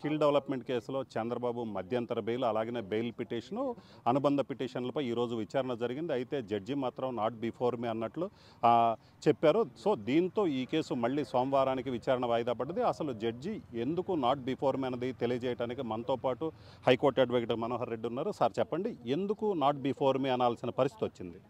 skill development కేసులో చంద్రబాబు మధ్యంతర bail అలాగనే బెయిల్ పిటిషను అనుబంధ పిటిషన్లపై ఈరోజు విచారణ జరిగింది అయితే జడ్జి మాత్రం నాట్ బిఫోర్ మీ అన్నట్లు ఆ, చెప్పారు సో దీంతో ఈ కేసు మళ్ళీ సోమవారానికి విచారణ వాయిదా పడ్డది అసలు జడ్జి ఎందుకు నాట్ బిఫోర్ మీ అన్నది తెలియజేయడానికి మనతో పాటు హైకోర్టు అడ్వకేట్ మనోహర్ రెడ్డి ఉన్నారు సార్ చెప్పండి ఎందుకు నాట్ బిఫోర్ మీ అనాల్సిన పరిస్థితి వచ్చింది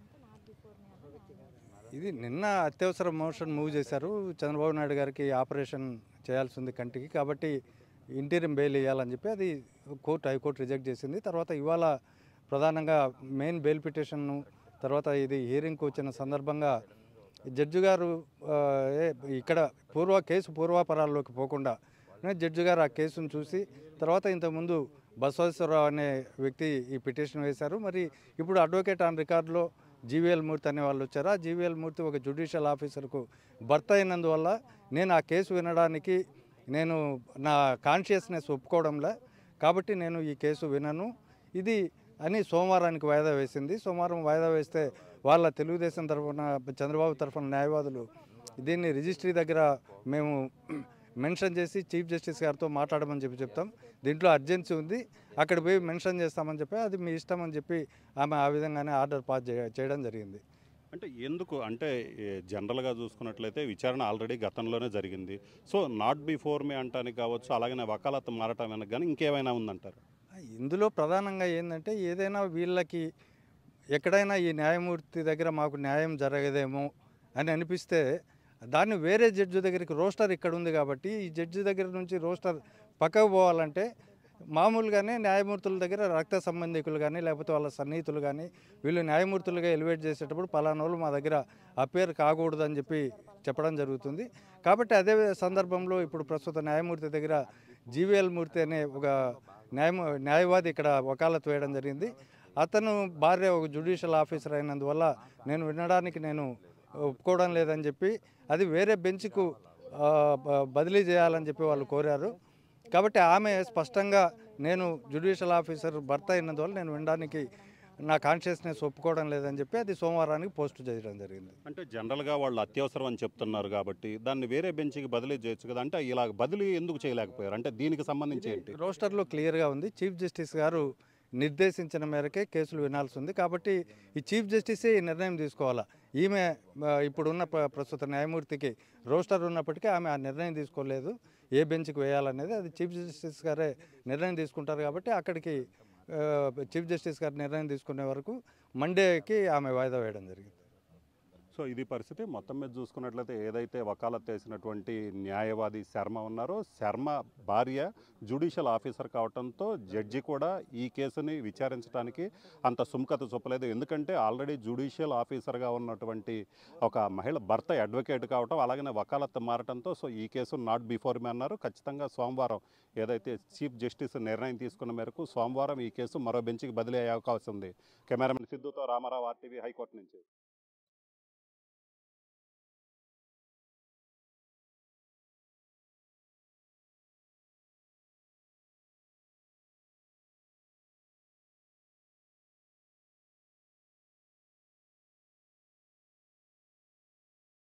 ఇది నిన్న అత్యవసర మోషన్ మూవ్ చేశారు చంద్రబాబు నాయుడు గారికి ఆపరేషన్ చేయాల్సి ఉంది కంటికి కాబట్టి ఇంటీరియం బెయిల్ ఇవ్వాలని చెప్పి అది కోర్టు హైకోర్టు రిజెక్ట్ చేసింది తర్వాత ఇవాళ ప్రధానంగా మెయిన్ బెయిల్ పిటిషన్ను తర్వాత ఇది హియరింగ్కి వచ్చిన సందర్భంగా జడ్జి గారు ఆ, ఏ- ఇక్కడ పూర్వ కేసు పూర్వాపరాల్లోకి పోకుండా నే జడ్జి గారు ఆ కేసును చూసి తర్వాత ఇంతకుముందు బసవేశ్వరరావు అనే వ్యక్తి ఈ పిటిషన్ వేశారు మరి ఇప్పుడు అడ్వకేట్ ఆన్ రికార్డులో జీవీఎల్ మూర్తి అనే వాళ్ళు వచ్చారు ఆ జీవీఎల్ మూర్తి ఒక జ్యుడిషియల్ ఆఫీసర్కు భర్త అయినందువల్ల నేను ఆ కేసు వినడానికి నేను నా కాన్షియస్నెస్ ఒప్పుకోవడంలే కాబట్టి నేను ఈ కేసు వినను ఇది అని సోమవారానికి వాయిదా వేసింది సోమవారం వాయిదా వేస్తే వాళ్ళ తెలుగుదేశం తరఫున చంద్రబాబు తరఫున న్యాయవాదులు దీన్ని రిజిస్ట్రీ దగ్గర మేము మెన్షన్ చేసి చీఫ్ జస్టిస్ గారితో మాట్లాడమని చెప్పి చెప్తాం దీంట్లో అర్జెన్సీ ఉంది అక్కడ పోయి మెన్షన్ చేస్తామని చెప్పి అది మీ ఇష్టం అని చెప్పి ఆమె ఆ విధంగానే ఆర్డర్ పాస్ చేయ- చేయడం జరిగింది అంటే ఎందుకు అంటే ఏ, జనరల్గా చూసుకున్నట్లయితే విచారణ ఆల్రెడీ గతంలోనే జరిగింది సో నాట్ బిఫోర్ మీ అంటానికి కావచ్చు అలాగనే వకాలత్ మారటం వెనక కానీ ఇంకేమైనా ఉందంటారు ఇందులో ప్రధానంగా ఏంటంటే ఏదైనా వీళ్ళకి ఎక్కడైనా ఈ న్యాయమూర్తి దగ్గర మాకు న్యాయం జరగదేమో అని అనిపిస్తే దాన్ని వేరే జడ్జి దగ్గరికి రోస్టర్ ఇక్కడ ఉంది కాబట్టి ఈ జడ్జి దగ్గర నుంచి రోస్టర్ పక్కకు పోవాలంటే మామూలుగానే న్యాయమూర్తుల దగ్గర రక్త సంబంధికులు కానీ లేకపోతే వాళ్ళ సన్నిహితులు కానీ వీళ్ళు న్యాయమూర్తులుగా ఎలివేట్ చేసేటప్పుడు పలానా వాళ్ళు మా దగ్గర అపేర్ కాకూడదు అని చెప్పి చెప్పడం జరుగుతుంది కాబట్టి అదే సందర్భంలో ఇప్పుడు ప్రస్తుత న్యాయమూర్తి దగ్గర జీవీఎల్ మూర్తి అనే ఒక న్యాయ న్యాయవాది ఇక్కడ వకాలత్ వేయడం జరిగింది అతను భార్య ఒక జ్యుడిషియల్ ఆఫీసర్ అయినందువల్ల నేను వినడానికి నేను ఒప్పుకోవడం లేదని చెప్పి అది వేరే బెంచ్కు ఆ, బ- బదిలీ చేయాలని చెప్పి వాళ్ళు కోరారు కాబట్టి ఆమె స్పష్టంగా నేను జ్యుడిషియల్ ఆఫీసర్ భర్త అయినందువల్ల నేను వినడానికి నా కాన్షియస్నెస్ ఒప్పుకోవడం లేదని చెప్పి అది సోమవారానికి పోస్ట్ చేయడం జరిగింది అంటే జనరల్గా వాళ్ళు అత్యవసరం అని చెప్తున్నారు కాబట్టి దాన్ని వేరే బెంచ్కి బదిలీ చేయొచ్చు కదా అంటే ఇలా బదిలీ ఎందుకు చేయలేకపోయారు అంటే దీనికి సంబంధించి ఏంటి రోస్టర్లో క్లియర్గా ఉంది చీఫ్ జస్టిస్ గారు నిర్దేశించిన మేరకే కేసులు వినాల్సి ఉంది కాబట్టి ఈ చీఫ్ జస్టిసే ఈ నిర్ణయం తీసుకోవాలా ఈమె ఆ, ఇప్పుడున్న ప్ర- ప్రస్తుత న్యాయమూర్తికి రోస్టర్ ఉన్నప్పటికీ ఆమె ఆ నిర్ణయం తీసుకోలేదు ఏ బెంచ్కి వేయాలనేది అది చీఫ్ జస్టిస్ గారే నిర్ణయం తీసుకుంటారు కాబట్టి అక్కడికి ఆ, చీఫ్ జస్టిస్ గారు నిర్ణయం తీసుకునే వరకు మండేకి ఆమె వాయిదా వేయడం జరిగింది సో ఇది పరిస్థితి మొత్తం మీద చూసుకున్నట్లయితే ఏదైతే వకాలత్ చేసినటువంటి న్యాయవాది శర్మ ఉన్నారో శర్మ భార్య జ్యుడిషియల్ ఆఫీసర్ కావడంతో జడ్జి కూడా ఈ కేసుని విచారించడానికి అంత సుముఖత చూపలేదు ఎందుకంటే ఆల్రెడీ జ్యుడిషియల్ ఆఫీసర్గా ఉన్నటువంటి ఒక మహిళ భర్త అడ్వకేట్ కావటం అలాగనే వకాలత్ మారటంతో సో ఈ కేసు నాట్ బిఫోర్ మీ అన్నారు ఖచ్చితంగా సోమవారం ఏదైతే చీఫ్ జస్టిస్ నిర్ణయం తీసుకున్న మేరకు సోమవారం ఈ కేసు మరో బెంచ్కి బదిలీ అయ్యే అవకాశం ఉంది కెమెరామెన్ సిద్ధుతో రామారావు ఆర్టీవీ హైకోర్టు నుంచి